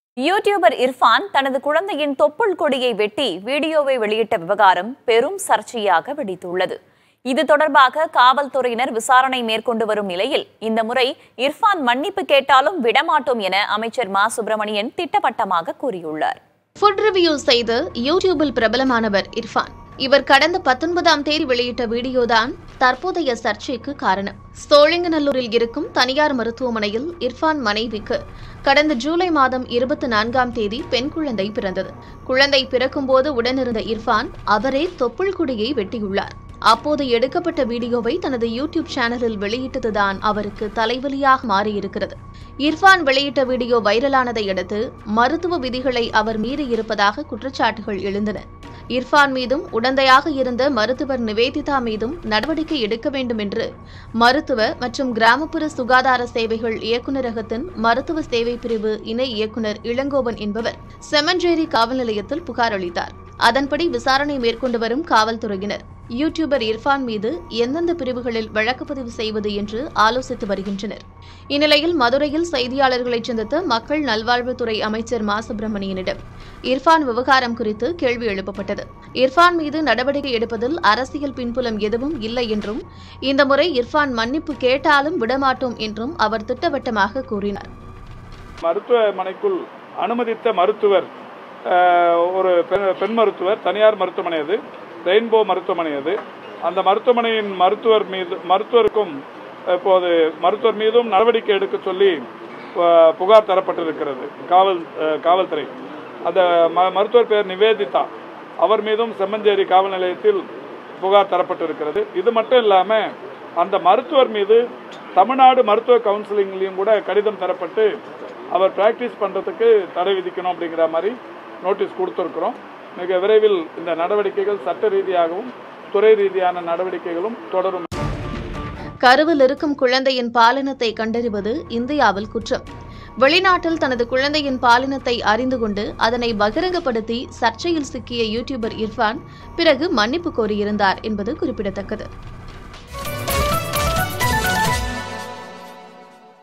YouTuber Irfan தனது குழந்தையின் தொப்புள் கொடியை வெட்டி வீடியோவை வெளியிட்ட விவகாரம் பெரும் சர்ச்சையாக வெடித்துள்ளது இது தொடர்பாக காவல்துறையினர் விசாரணை மேற்கொண்டு வரும் நிலையில் இந்த முறை இர்ஃபான் மன்னிப்பு கேட்டாலும் விடமாட்டோம் என அமைச்சர் மா சுப்பிரமணியன் திட்டவட்டமாக கூறியுள்ளார் ஃபுட் ரிவ்யூ செய்து யூடியூபில் பிரபலமானவர் இர்ஃபான் இவர் கடந்த பத்தொன்பதாம் தேதி வெளியிட்ட வீடியோதான் தற்போதைய சர்ச்சைக்கு காரணம் சோழிங்கநல்லூரில் இருக்கும் தனியார் மருத்துவமனையில் இர்ஃபான் மனைவிக்கு கடந்த ஜூலை மாதம் இருபத்தி நான்காம் தேதி பெண் குழந்தை பிறந்தது குழந்தை பிறக்கும்போது உடனிருந்த இர்ஃபான் அவரே தொப்புள் கொடியை வெட்டியுள்ளார் அப்போது எடுக்கப்பட்ட வீடியோவை தனது யூடியூப் சேனலில் வெளியிட்டதுதான் அவருக்கு தலைவலியாக மாறியிருக்கிறது இர்ஃபான் வெளியிட்ட வீடியோ வைரலானதை அடுத்து மருத்துவ விதிகளை அவர் மீறியிருப்பதாக குற்றச்சாட்டுகள் எழுந்தன இர்ஃபான் மீதும் உடந்தையாக இருந்த மருத்துவர் நிவேதிதா மீதும் நடவடிக்கை எடுக்க வேண்டும் என்று மருத்துவ மற்றும் கிராமப்புற சுகாதார சேவைகள் இயக்குநரகத்தின் மருத்துவ சேவை பிரிவு இணை இயக்குநர் இளங்கோவன் என்பவர் செமஞ்சேரி காவல் நிலையத்தில் புகார் அளித்தார் அதன்படி விசாரணை மேற்கொண்டு வரும் காவல்துறையினர் யூடியூபர் இர்ஃபான் மீது எந்தெந்த பிரிவுகளில் வழக்கு பதிவு செய்வது என்று ஆலோசித்து வருகின்றனர் இந்நிலையில் மதுரையில் செய்தியாளர்களை சந்தித்த மக்கள் நல்வாழ்வுத்துறை அமைச்சர் மா சுப்பிரமணியனிடம் இர்ஃபான் விவகாரம் குறித்து கேள்வி எழுப்பப்பட்டது இர்ஃபான் மீது நடவடிக்கை எடுப்பதில் அரசியல் பின்புலம் எதுவும் இல்லை என்றும் இந்த முறை இர்ஃபான் மன்னிப்பு கேட்டாலும் விடமாட்டோம் என்றும் அவர் திட்டவட்டமாக கூறினார் மருத்துவமனைக்குள் அனுமதித்த மருத்துவர் அஹ், ஒரு பெண் பெண் மருத்துவர் தனியார் மருத்துவமனை அது ரெயின்போ மருத்துவமனை அது அந்த மருத்துவமனையின் மருத்துவர் மீது மருத்துவருக்கும் இப்போது மருத்துவர் மீதும் நடவடிக்கை எடுக்க சொல்லி அஹ், புகார் தரப்பட்டிருக்கிறது காவல் அஹ், காவல்துறை அந்த ம- மருத்துவர் பேர் நிவேதிதா அவர் மீதும் செம்மஞ்சேரி காவல் நிலையத்தில் புகார் தரப்பட்டிருக்கிறது இது மட்டும் இல்லாமல் அந்த மருத்துவர் மீது தமிழ்நாடு மருத்துவ கவுன்சிலிங்லையும் கூட கடிதம் தரப்பட்டு அவர் பிராக்டிஸ் பண்ணுறதுக்கு தடை விதிக்கணும் அப்படிங்கிற மாதிரி நோட்டீஸ் கொடுத்துருக்குறோம் மிக விரைவில் இந்த நடவடிக்கைகள் சட்ட ரீதியாகவும் துறை ரீதியான நடவடிக்கைகளும் தொடரும் கருவில் இருக்கும் குழந்தையின் பாலினத்தை கண்டறிவது இந்தியாவில் குற்றம் வெளிநாட்டில் தனது குழந்தையின் பாலினத்தை அறிந்து கொண்டு அதனை பகிரங்கப்படுத்தி சர்ச்சையில் சிக்கிய யூடியூபர் இர்ஃபான் பிறகு மன்னிப்பு கோரியிருந்தார் என்பது குறிப்பிடத்தக்கது